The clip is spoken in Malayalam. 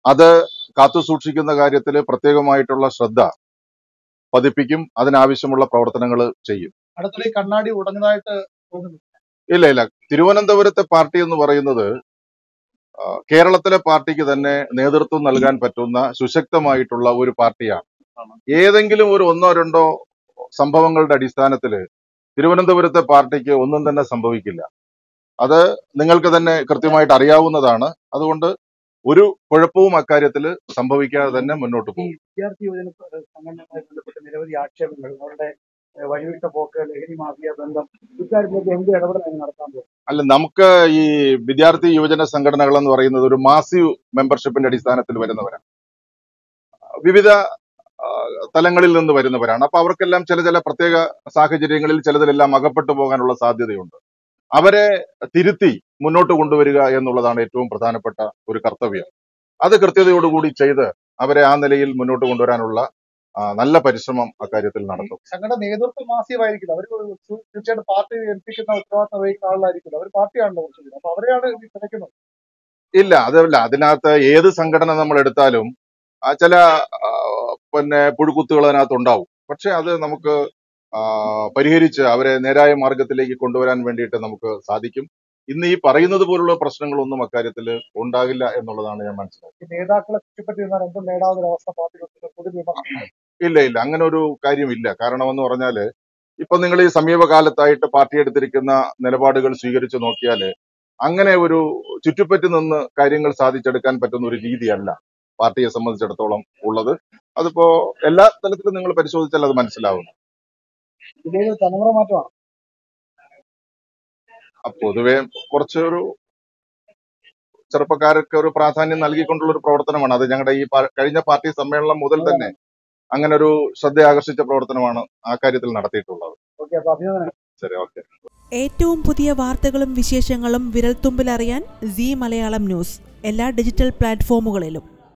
അത് കാത്തു സൂക്ഷിക്കുന്ന കാര്യത്തിൽ പ്രത്യേകമായിട്ടുള്ള ശ്രദ്ധ പതിപ്പിക്കും അതിനാവശ്യമുള്ള പ്രവർത്തനങ്ങൾ ചെയ്യും അടുത്തിടെ ഈ കണ്ണാടി ഉടഞ്ഞതായിട്ട് തോന്നുന്നു ഇല്ല ഇല്ല തിരുവനന്തപുരത്തെ പാർട്ടി എന്ന് പറയുന്നത് ആ, കേരളത്തിലെ പാർട്ടിക്ക് തന്നെ നേതൃത്വം നൽകാൻ പറ്റുന്ന സുശക്തമായിട്ടുള്ള ഒരു പാർട്ടിയാണ് ഏതെങ്കിലും ഒരു ഒന്നോ രണ്ടോ സംഭവങ്ങളുടെ അടിസ്ഥാനത്തിൽ തിരുവനന്തപുരത്തെ പാർട്ടിക്ക് ഒന്നും തന്നെ സംഭവിക്കില്ല അത് നിങ്ങൾക്ക് തന്നെ കൃത്യമായിട്ട് അറിയാവുന്നതാണ് അതുകൊണ്ട് ഒരു കുഴപ്പവും അക്കാര്യത്തിൽ സംഭവിക്കാതെ തന്നെ മുന്നോട്ട് ഈ പോകും വിദ്യാർത്ഥി യുവജന സംഘടനയുമായി ബന്ധപ്പെട്ട് നിരവധി ആക്ഷേപങ്ങൾ അവരുടെ ഏഹ്, വഴിവിട്ട പോക്ക് ലഹരി മാഫിയ ബന്ധം ഇക്കാര്യത്തിലൊക്കെ എന്ത് ഇടപെടലാണ് നടത്താൻ പോകുന്നത് അല്ല നമുക്ക് ഈ വിദ്യാർത്ഥി യുവജന സംഘടനകൾ എന്ന് പറയുന്നത് ഒരു മാസീവ് മെമ്പർഷിപ്പിന്റെ അടിസ്ഥാനത്തിൽ വരുന്നവരാണ് വിവിധ ആ, തലങ്ങളിൽ നിന്ന് വരുന്നവരാണ് അപ്പൊ അവർക്കെല്ലാം ചില ചില പ്രത്യേക സാഹചര്യങ്ങളിൽ ചിലതിലെല്ലാം അകപ്പെട്ടു പോകാനുള്ള സാധ്യതയുണ്ട് അവരെ തിരുത്തി മുന്നോട്ട് കൊണ്ടുവരിക എന്നുള്ളതാണ് ഏറ്റവും പ്രധാനപ്പെട്ട ഒരു കർത്തവ്യം അത് കൃത്യതയോടുകൂടി ചെയ്ത് അവരെ ആ നിലയിൽ മുന്നോട്ട് കൊണ്ടുവരാനുള്ള ആ, നല്ല പരിശ്രമം അക്കാര്യത്തിൽ നടത്തും സംഘടന നേതൃത്വം മാസീവായിരിക്കില്ല അവർ തീർച്ചയായിട്ടും പാർട്ടി ഏൽപ്പിക്കുന്ന ഉത്തരവാദിത്തം വഹിക്കുന്ന ആളായിരിക്കില്ല അവർ പാർട്ടിയാണല്ലോ കുറച്ചുകൂടി അപ്പൊ അവരെയാണ് ഈ തിരക്കുന്നത് ഇല്ല അതല്ല അതിനകത്ത് ഏത് സംഘടന നമ്മൾ എടുത്താലും ആ ചില ആ, പിന്നെ പുഴുക്കുത്തുകൾ അതിനകത്ത് ഉണ്ടാവും പക്ഷെ അത് നമുക്ക് ആ, പരിഹരിച്ച് അവരെ നേരായ മാർഗത്തിലേക്ക് കൊണ്ടുവരാൻ വേണ്ടിയിട്ട് നമുക്ക് സാധിക്കും ഇന്ന് ഈ പറയുന്നത് പോലുള്ള പ്രശ്നങ്ങളൊന്നും അക്കാര്യത്തിൽ ഉണ്ടാകില്ല എന്നുള്ളതാണ് ഞാൻ മനസ്സിലാക്കുന്നത് ഈ നേതാക്കളെ ചുറ്റിപ്പറ്റി നിന്നാൽ എന്തും നേടാവുന്ന ഒരവസ്ഥ പാർട്ടികൾക്ക് പൊതു വിമർശനം ഇല്ല ഇല്ല അങ്ങനെ ഒരു കാര്യമില്ല കാരണം എന്ന് പറഞ്ഞാല് ഇപ്പൊ നിങ്ങൾ ഈ സമീപകാലത്തായിട്ട് പാർട്ടി എടുത്തിരിക്കുന്ന നിലപാടുകൾ സ്വീകരിച്ചു നോക്കിയാല് അങ്ങനെ ഒരു ചുറ്റിപ്പറ്റി നിന്ന് കാര്യങ്ങൾ സാധിച്ചെടുക്കാൻ പറ്റുന്ന ഒരു രീതിയല്ല പാർട്ടിയെ സംബന്ധിച്ചിടത്തോളം ഉള്ളത് അതിപ്പോ എല്ലാ തലത്തിലും നിങ്ങൾ പരിശോധിച്ചാൽ അത് മനസ്സിലാവും ഇതിലേക്ക് തലമുറ മാറ്റമാണ് അപ്പൊ പൊതുവെ കുറച്ചൊരു ചെറുപ്പക്കാർക്ക് ഒരു പ്രാധാന്യം നൽകിക്കൊണ്ടുള്ള ഒരു പ്രവർത്തനമാണ് അത് ഞങ്ങളുടെ ഈ പാ- കഴിഞ്ഞ പാർട്ടി സമ്മേളനം മുതൽ തന്നെ അങ്ങനെ ഒരു ശ്രദ്ധ ആകർഷിച്ച പ്രവർത്തനമാണ് ആ കാര്യത്തിൽ നടത്തിയിട്ടുള്ളത് ഓക്കെ അപ്പൊ അഭിനന്ദനം ശരി ഓക്കെ ഏറ്റവും പുതിയ വാർത്തകളും വിശേഷങ്ങളും വിരൽത്തുമ്പിലറിയാൻ സി മലയാളം ന്യൂസ് എല്ലാ ഡിജിറ്റൽ പ്ലാറ്റ്ഫോമുകളിലും